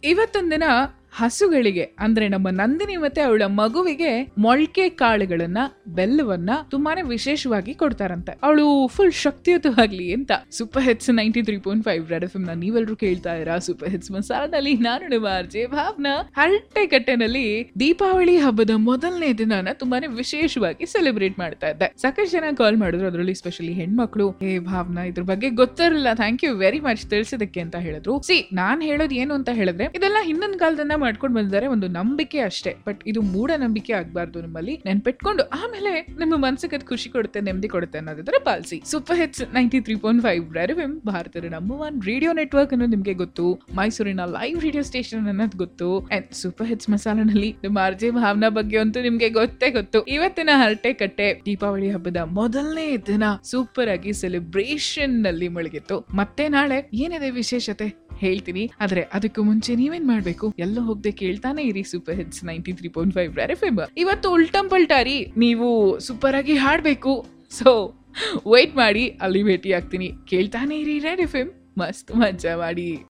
ಇವತ್ತೊಂದಿನ ಹಸುಗಳಿಗೆ ಅಂದ್ರೆ ನಮ್ಮ ನಂದಿನಿ ಮತ್ತೆ ಅವಳ ಮಗುವಿಗೆ ಮೊಳಕೆ ಕಾಳುಗಳನ್ನ ಬೆಲ್ಲವನ್ನ ತುಂಬಾನೇ ವಿಶೇಷವಾಗಿ ಕೊಡ್ತಾರಂತೆ ಅವಳು ಫುಲ್ ಶಕ್ತಿಯುತವಾಗ್ಲಿ ಅಂತ super hits ninety three point five red F ನ ನೀವೆಲ್ಲರೂ ಕೇಳ್ತಾ ಇರಾ ಸೂಪರ್ ಹಿಟ್ಸ್ ಮಸಾಲದಲ್ಲಿ ನಾನು ನಿಮ್ಮ ಆರ್ಜೆ ಭಾವನಾ ಹರಟೆ ಕಟ್ಟೆನಲ್ಲಿ ದೀಪಾವಳಿ ಹಬ್ಬದ ಮೊದಲನೇ ದಿನನ ತುಂಬಾನೇ ವಿಶೇಷವಾಗಿ ಸೆಲೆಬ್ರೇಟ್ ಮಾಡ್ತಾ ಇದ್ದೆ ಸಾಕಷ್ಟು ಜನ ಕಾಲ್ ಮಾಡಿದ್ರು ಅದರಲ್ಲಿ ಸ್ಪೆಷಲಿ ಹೆಣ್ಮಕ್ಳು ಏ ಭಾವನಾ ಇದ್ರ ಬಗ್ಗೆ ಗೊತ್ತಿರಲಿಲ್ಲ ಥ್ಯಾಂಕ್ ಯು ವೆರಿ ಮಚ್ ತಿಳಿಸಿದಕ್ಕೆ ಅಂತ ಹೇಳಿದ್ರು ಸಿ ನಾನ್ ಹೇಳೋದು ಏನು ಅಂತ ಹೇಳಿದ್ರೆ ಇದೆಲ್ಲ ಹಿಂದಿನ ಕಾಲದಿಂದ ಮಾಡ್ಕೊಂಡು ಬಂದಿದ್ದಾರೆ ಒಂದು ನಂಬಿಕೆ ಅಷ್ಟೇ ಬಟ್ ಇದು ಮೂಢನಂಬಿಕೆ ಆಗ್ಬಾರ್ದು ನಿಮ್ಮಲ್ಲಿ ನೆನ್ಪಿಟ್ಕೊಂಡು ಆಮೇಲೆ ನಿಮ್ಮ ಮನ್ಸಿಗೆ ಅದು ಖುಷಿ ಕೊಡುತ್ತೆ ನೆಮ್ಮದಿ ಕೊಡುತ್ತೆ ಅನ್ನೋದಿದ್ರೆ policy super hits ninety three point five ರೆರವಿಮ್ ಭಾರತದ ನಂಬರ್ ಒನ್ ರೇಡಿಯೋ ನೆಟ್ವರ್ಕ್ ಅನ್ನೋದು ನಿಮ್ಗೆ ಗೊತ್ತು ಮೈಸೂರಿನ ಲೈವ್ ರೇಡಿಯೋ ಸ್ಟೇಷನ್ ಅನ್ನೋದು ಗೊತ್ತು ಅಂಡ್ ಸೂಪರ್ ಹಿಟ್ಸ್ ಮಸಾಲನಲ್ಲಿ ನಿಮ್ಮ ಆರ್ಜೆ ಭಾವನಾ ಬಗ್ಗೆ ಅಂತೂ ನಿಮ್ಗೆ ಗೊತ್ತೇ ಗೊತ್ತು ಇವತ್ತಿನ ಹರಟೆ ಕಟ್ಟೆ ದೀಪಾವಳಿ ಹಬ್ಬದ ಮೊದಲನೇ ದಿನ ಸೂಪರ್ ಆಗಿ ಸೆಲೆಬ್ರೇಷನ್ ನಲ್ಲಿ ಮುಳುಗಿತ್ತು ಮತ್ತೆ ನಾಳೆ ಏನಿದೆ ವಿಶೇಷತೆ ಹೇಳ್ತೀನಿ ಆದ್ರೆ ಅದಕ್ಕೂ ಮುಂಚೆ ನೀವೇನ್ ಮಾಡ್ಬೇಕು ಎಲ್ಲ ಹೋಗದೆ ಕೇಳ್ತಾನೆ ಇರಿ super hits ninety three point five F ಇವತ್ತು ಉಲ್ಟಂ ಪಲ್ಟಾರಿ ನೀವು ಸೂಪರ್ ಆಗಿ ಹಾಡ್ಬೇಕು ಸೊ ವೇಟ್ ಮಾಡಿ ಅಲ್ಲಿ ಭೇಟಿ ಆಗ್ತೀನಿ ಕೇಳ್ತಾನೆ ಇರಿ ರೆಡ್ ಎಫ್ ಎಂ ಮಸ್ತ್ ಮಜಾ ಮಾಡಿ